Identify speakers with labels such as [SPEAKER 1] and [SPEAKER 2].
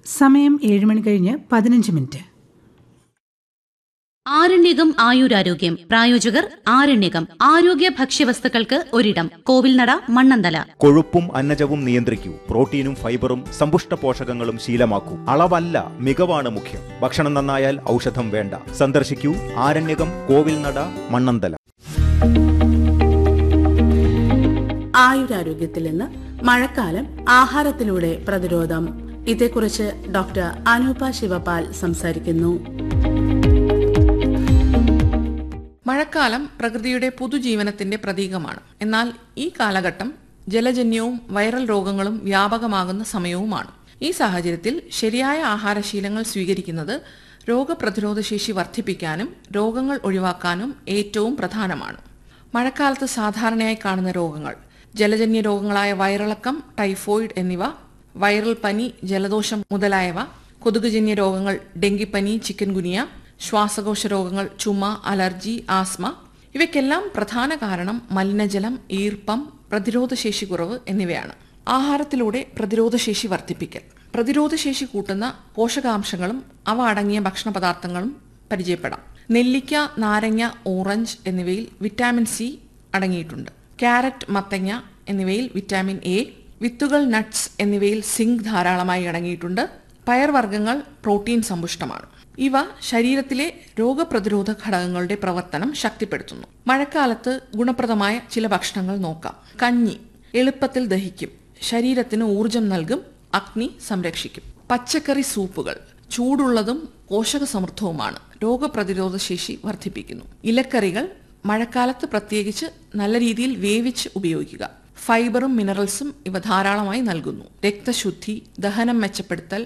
[SPEAKER 1] സമയം ഏഴ് മണി കഴിഞ്ഞ് പതിനഞ്ച് മിനിറ്റ്
[SPEAKER 2] ആരണ്യകം ആയുരാരോഗ്യം പ്രായോജകർ ആരണ്യകം ആരോഗ്യ ഭക്ഷ്യവസ്തുക്കൾക്ക് ഒരിടം കോവിൽനട മണ്ണന്തല
[SPEAKER 3] കൊഴുപ്പും അന്നജവും നിയന്ത്രിക്കൂ പ്രോട്ടീനും ഫൈബറും സമ്പുഷ്ട പോഷകങ്ങളും ശീലമാക്കൂ അളവല്ല മികവാണ് മുഖ്യം ഭക്ഷണം നന്നായാൽ ഔഷധം വേണ്ട സന്ദർശിക്കൂ ആരണ്യകം കോവിൽനട മണ്ണന്തല
[SPEAKER 4] ആയുരാരോഗ്യത്തിൽ നിന്ന് മഴക്കാലം ആഹാരത്തിലൂടെ പ്രതിരോധം ഇതേക്കുറിച്ച് ഡോക്ടർ അനൂപ ശിവപാൽ സംസാരിക്കുന്നു
[SPEAKER 5] മഴക്കാലം പ്രകൃതിയുടെ പുതുജീവനത്തിന്റെ പ്രതീകമാണ് എന്നാൽ ഈ കാലഘട്ടം ജലജന്യവും വൈറൽ രോഗങ്ങളും വ്യാപകമാകുന്ന സമയവുമാണ് ഈ സാഹചര്യത്തിൽ ശരിയായ ആഹാരശീലങ്ങൾ സ്വീകരിക്കുന്നത് രോഗപ്രതിരോധ ശേഷി വർദ്ധിപ്പിക്കാനും രോഗങ്ങൾ ഒഴിവാക്കാനും ഏറ്റവും പ്രധാനമാണ് മഴക്കാലത്ത് സാധാരണയായി കാണുന്ന രോഗങ്ങൾ ജലജന്യ രോഗങ്ങളായ വയറിളക്കം ടൈഫോയിഡ് എന്നിവ വൈറൽ പനി ജലദോഷം മുതലായവ കൊതുകുജന്യ രോഗങ്ങൾ ഡെങ്കിപ്പനി ചിക്കൻ ഗുനിയ ശ്വാസകോശ രോഗങ്ങൾ ചുമ അലർജി ആസ്മ ഇവയ്ക്കെല്ലാം പ്രധാന കാരണം മലിനജലം ഈർപ്പം പ്രതിരോധശേഷി കുറവ് എന്നിവയാണ് ആഹാരത്തിലൂടെ പ്രതിരോധശേഷി വർദ്ധിപ്പിക്കൽ പ്രതിരോധശേഷി കൂട്ടുന്ന പോഷകാംശങ്ങളും അവ അടങ്ങിയ ഭക്ഷണ പദാർത്ഥങ്ങളും പരിചയപ്പെടാം നെല്ലിക്ക നാരങ്ങ ഓറഞ്ച് എന്നിവയിൽ വിറ്റാമിൻ സി അടങ്ങിയിട്ടുണ്ട് ക്യാരറ്റ് മത്തങ്ങ എന്നിവയിൽ വിറ്റാമിൻ എ വിത്തുകൾ നട്ട്സ് എന്നിവയിൽ സിങ്ക് ധാരാളമായി അടങ്ങിയിട്ടുണ്ട് പയർവർഗ്ഗങ്ങൾ പ്രോട്ടീൻ സമ്പുഷ്ടമാണ് ഇവ ശരീരത്തിലെ രോഗപ്രതിരോധ ഘടകങ്ങളുടെ പ്രവർത്തനം ശക്തിപ്പെടുത്തുന്നു മഴക്കാലത്ത് ഗുണപ്രദമായ ചില ഭക്ഷണങ്ങൾ നോക്കാം കഞ്ഞി എളുപ്പത്തിൽ ദഹിക്കും ശരീരത്തിന് ഊർജം നൽകും അഗ്നി സംരക്ഷിക്കും പച്ചക്കറി സൂപ്പുകൾ ചൂടുള്ളതും പോഷകസമൃദ്ധവുമാണ് രോഗപ്രതിരോധ ശേഷി വർദ്ധിപ്പിക്കുന്നു ഇലക്കറികൾ മഴക്കാലത്ത് പ്രത്യേകിച്ച് നല്ല രീതിയിൽ വേവിച്ച് ഉപയോഗിക്കുക ഫൈബറും മിനറൽസും ഇവ ധാരാളമായി നൽകുന്നു രക്തശുദ്ധി ദഹനം മെച്ചപ്പെടുത്തൽ